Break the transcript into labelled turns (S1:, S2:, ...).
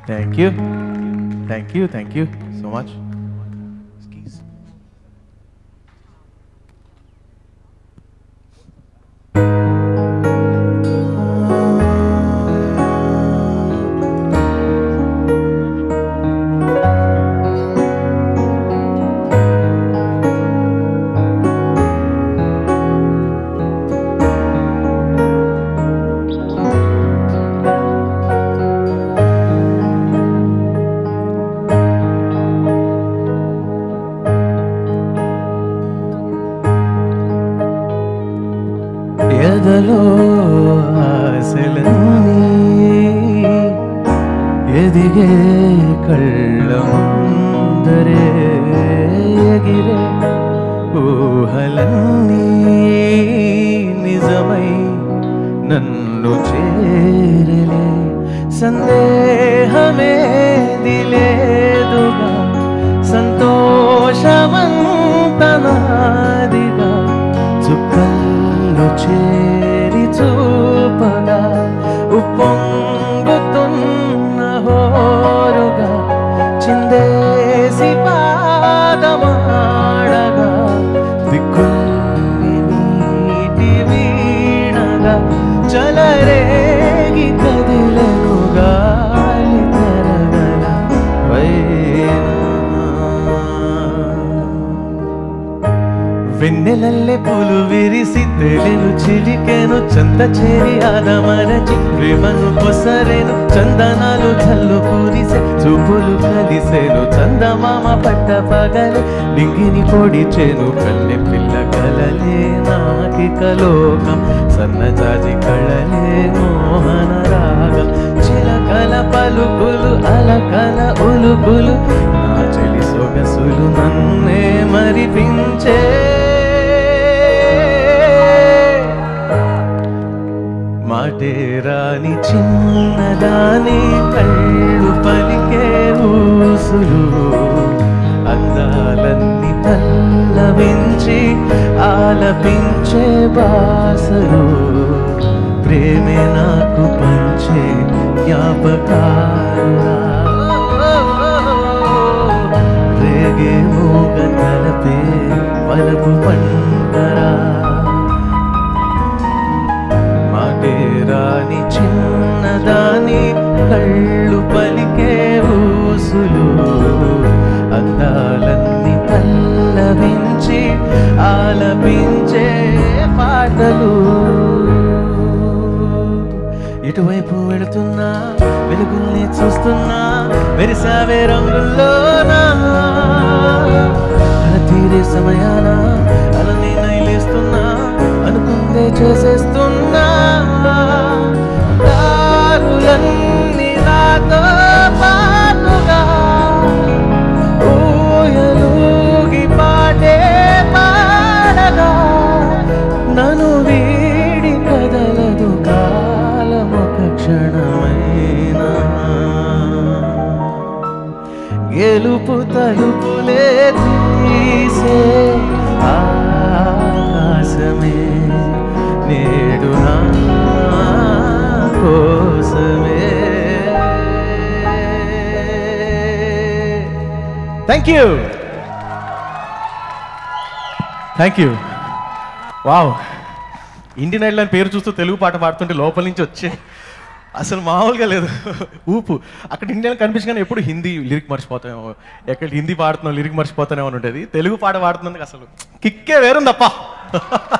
S1: thank you thank you thank you so much ఎదలో ఆశలన్నీ ఎదిగే కళ్ళ ముందరే ఎగిరే ఊహలన్నీ నిజమై నన్ను చేరలే సందేహమేది లేదుగా సంతోషమంతనాదిగా చుక్కల్లో చేరి చూపగా ఉప్పొంగుతున్న హోరుగా చిందేసి పాదమాడగా దిక్కుల్ని నీటి వీణగా చలరేగి కదిలను గాలి తరగల పైన వెన్నెలల్లె పూలు విరిసి తెలిను చిలికెను చంద చేరి ఆదమరచి ప్రేమను పొసరేను చందనాలు చల్లు పూరిసే చూపులు కలిసేను చందమామ పట్ట పగలే డింగిని పొడిచేను కళ్ళె పిల్ల కలలే నాకిక లోకం సన్నజాజి కళలే మోహన రాగం చిలకల పలుకులు అలకల ఉలుకులు నా చెలి సొగసులు నన్నే మరిపించే మాటే రాని చిన్నదాని కళ్ళు పలికే ఊసులు అందాలన్నీ పల్లవించి ఆలపించే బాసలు ప్రేమే నాకు పంచే జ్ఞాపకాలురా రేగే మూగ తలపే వలపు పండరా మాటే రాని చిన్నదాని కళ్ళు పలికే ఊసులు అందాలన్నీ పల్లవించి ఆలపించే పాటలు ఇటువైపు వెళుతున్నా వెలుగుల్ని చూస్తున్నా మెరిసావే రంగుల్లోనా అల తీరే సమయాన అలని నైలేస్తున్నా అనుకుందే చేసేస్తున్నా దారులన్నీ నాతో పాటుగా ఊయలూగి పాటే పాడగా నన్ను వీడి కదలదు కాలమొక క్షణమైనా గెలుపు తలుపులే తీసే ఆకాశమే నేడు నా కోసమే thank you thank you wow Indian Idol అని పేరు చూస్తూ తెలుగు పాట పాడుతుంటే లోపల నుంచి వచ్చే అసలు మామూలుగా లేదు ఊపు అక్కడ ఇండియన్ కనిపించగానే ఎప్పుడు హిందీ లిరిక్ మర్చిపోతామేమో ఎక్కడ హిందీ పాడుతున్నాం లిరిక్ మర్చిపోతానేమో అని ఉంటుంది తెలుగు పాట పాడుతున్నందుకు అసలు కిక్కే వేరుందప్పా